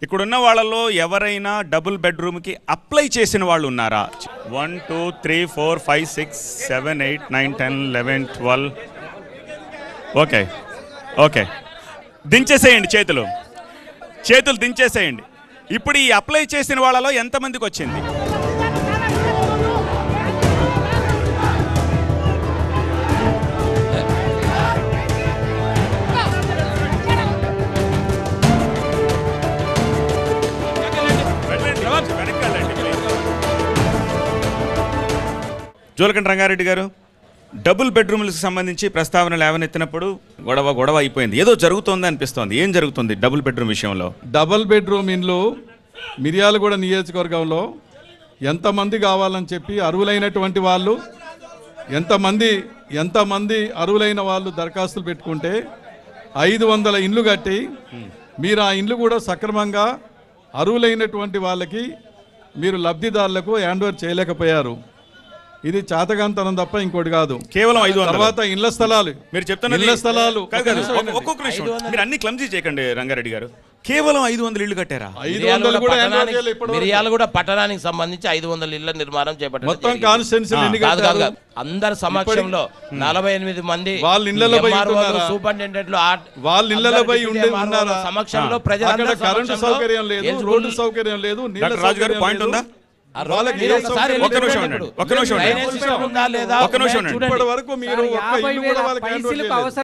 ఇక్కడున్న వాళ్ళలో ఎవరైనా డబుల్ బెడ్రూమ్కి అప్లై చేసిన వాళ్ళు ఉన్నారా one two three four five six seven eight nine ten eleven twelve okay okay దించేసేయండి చేతులు చేతులు దించేసేయండి ఇప్పుడు ఈ అప్లై చేసిన వాళ్ళలో ఎంతమందికి వచ్చింది వెళ్ళండి, వెనక్కి వెళ్ళండి, please. జోలకంటి రంగారెడ్డి గారు డబుల్ బెడ్రూమ్లకు సంబంధించి ప్రస్తావన లేవనెత్తినప్పుడు గొడవ గొడవ అయిపోయింది ఏదో జరుగుతోంది అనిపిస్తోంది ఏం జరుగుతుంది డబుల్ బెడ్రూమ్ విషయంలో డబల్ బెడ్రూమ్ ఇండ్లు మిర్యాలగూడ నియోజకవర్గంలో ఎంతమంది కావాలని చెప్పి అర్హులైనటువంటి వాళ్ళు ఎంతమంది ఎంతమంది అర్హులైన వాళ్ళు దరఖాస్తులు పెట్టుకుంటే ఐదు వందల ఇండ్లు కట్టి మీరు ఆ ఇండ్లు కూడా సక్రమంగా అర్హులైనటువంటి వాళ్ళకి మీరు లబ్ధిదారులకు హ్యాండ్ ఓవర్ చేయలేకపోయారు ఇది చాతగాంతనం తప్ప ఇంకోటి కాదు కేవలం ఐదు వందలు తర్వాత ఇండ్ల స్థలాలు మీరు చెప్తున్నది ఇళ్ల స్థలాలు కాదు, కాదు, ఒక్క- ఒక్కొక్క నిమిషం మీరు అన్ని క్లమ్జీ చేయకండి రంగారెడ్డి గారు కేవలం ఐదు వందలు ఇల్లు కట్టారా ఐదు మిర్యాలగూడ వందలు కూడా హ్యాండ్ ఓవర్ పట్టణానికి చేయలేదు ఇప్పటివరకు. మిర్యాలగూడ పట్టణానికి సంబంధించి ఐదు వందల ఇళ్ల నిర్మాణం చేపట్టడం మొత్తం జరిగింది. కాన్స్టిట్యున్సీ ఎన్ని కాదు కాదు కట్టారు కాదు. అందరి సమక్షంలో నలభై ఎనిమిది మంది వాళ్ళ ఇళ్ళలో పోయి MRO లు, ఉంటున్నారా? సూపరింటెండెంట్లు ఆ- వాళ్ళ ఇళ్ళలో అందరు పోయి డిప్యూటీ ఉండే MRO ల ఉన్నారా? సమక్షంలో ఆ. ప్రజలందరి అక్కడ కరెంటు సమక్షంలో సౌకర్యం లేదు ఎంచుకున్న- రోడ్డు సౌకర్యం లేదు నీళ్ళ డాక్టర్ రాజు గారు సౌకర్యం పాయింట్ లేదు. ఉందా ఆ రోడ్డు వాళ్ళకి మీరు ఏ ఒకసారి సౌకర్యం వెళ్ళి ఒక్క నిమిషం చూడండి ఉండండి. ఇప్పుడు. ఒక్క నిమిషం ఉండండి. డ్రైనేజ్ సిస్టమ్ ఉందా లేదా ఒక్క నిమిషం ఉండండి. చూడండి. ఇప్పటి వరకు మీరు ఒక్క యాభై ఇల్లు వేల కూడా వాళ్ళకి హ్యాండ్ ఓవర్ పైసలకు చేయలేదు. అవసరం